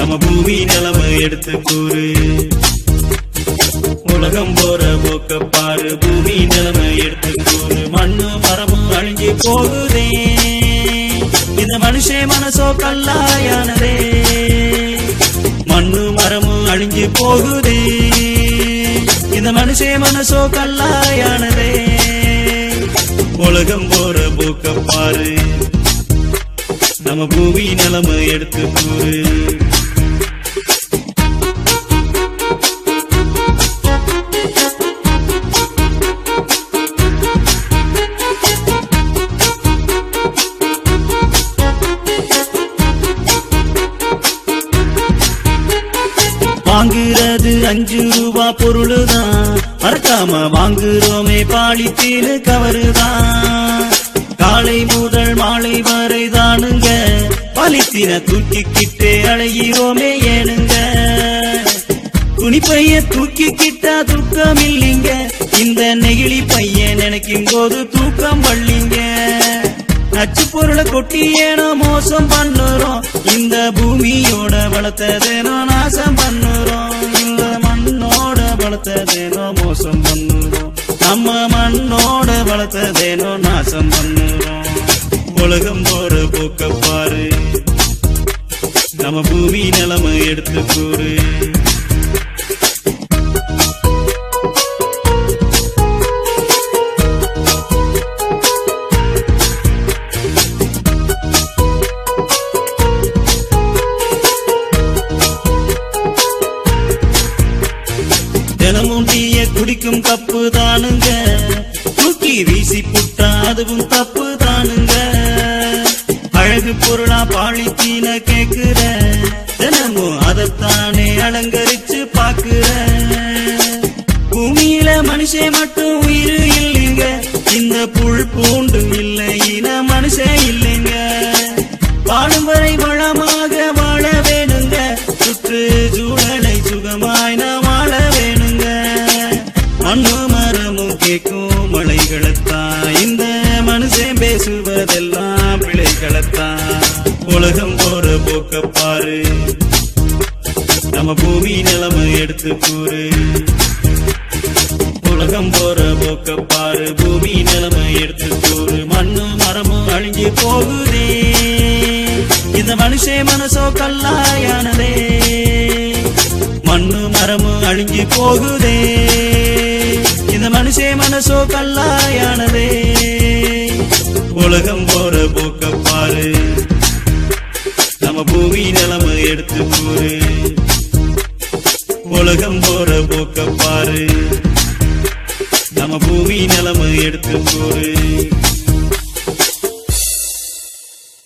நம்ம பூமி நிலைமை எடுத்து கூறு உலகம் போற போக்க பாரு பூமி நிலைமை எடுத்து கூறு மண்ணு மரமும் அழிஞ்சு போகுதே இந்த மனுஷே மனசோ கல்லாயானதே மண்ணு மரமும் அழிஞ்சு போகுதே இந்த மனுஷே மனசோ கல்லாயானதே உலகம் போற போக்க பாரு நம்ம பூமி நிலைமை எடுத்து கூறு வாங்குறது அஞ்சு ரூபா பொருளுதான் மறக்காம வாங்குறோமே பாலித்தீனு கவருதான் காலை முதல் மாலை வரை தானுங்க பாலித்தீன தூக்கிக்கிட்டே அழைகிறோமே ஏனுங்க துணிப்பைய தூக்கிக்கிட்டா தூக்கம் இல்லைங்க இந்த நெகிழி பையன் நினைக்கும் போது தூக்கம் வள்ளிங்க நச்சு பொருளை கொட்டி ஏனோ மோசம் பண்ணுறோம் இந்த பூமியோட வளர்த்ததேனோ நாசம் பண்ணுறோம் இந்த மண்ணோட வளர்த்ததேனோ மோசம் பண்ணுறோம் நம்ம மண்ணோட வளர்த்ததேனோ நாசம் பண்ணுறோம் உலகம் போற போக்க பாரு நம்ம பூமி நிலைமை எடுத்து கூறு தினமும் டீய குடிக்கும் தப்பு தானுங்க தூக்கி வீசி புட்டா அதுவும் தப்பு தானுங்க அழகு பொருளா பாலித்தீன கேக்குற தினமும் அதைத்தானே அலங்கரிச்சு பாக்குற பூமியில மனுஷன் மட்டும் உயிர் இல்லைங்க இந்த புல் பூண்டு இல்லை இன மனுஷன் இல்லைங்க வாழும் வரை வளமாக வாழ வேணுங்க சுற்று சூழலை சுகமாய் நாம் வாழ வேணுங்க மண்ணு மரமும் கேட்கும் மலைகளைத்தான் இந்த மனுஷன் பேசுவதெல்லாம் பிழைகளைத்தான் உலகம் போற போக்க பாரு நம்ம பூமி நிலைமை எடுத்து கூறு உலகம் போற போக்க பாரு பூமி நிலைமை எடுத்து கூறு மண்ணு மரமும் அழிஞ்சு போகுதே இந்த மனுஷே மனசோ கல்லாயானதே மண்ணு மரமும் அழிஞ்சு போகுதே இந்த மனுஷே மனசோ கல்லாயானதே உலகம் போற போக்க பாரு நம்ம பூமி நிலைமை எடுத்து கூறு உலகம் போற போக்க பாரு நம்ம பூமி நிலைமை எடுத்து கூறு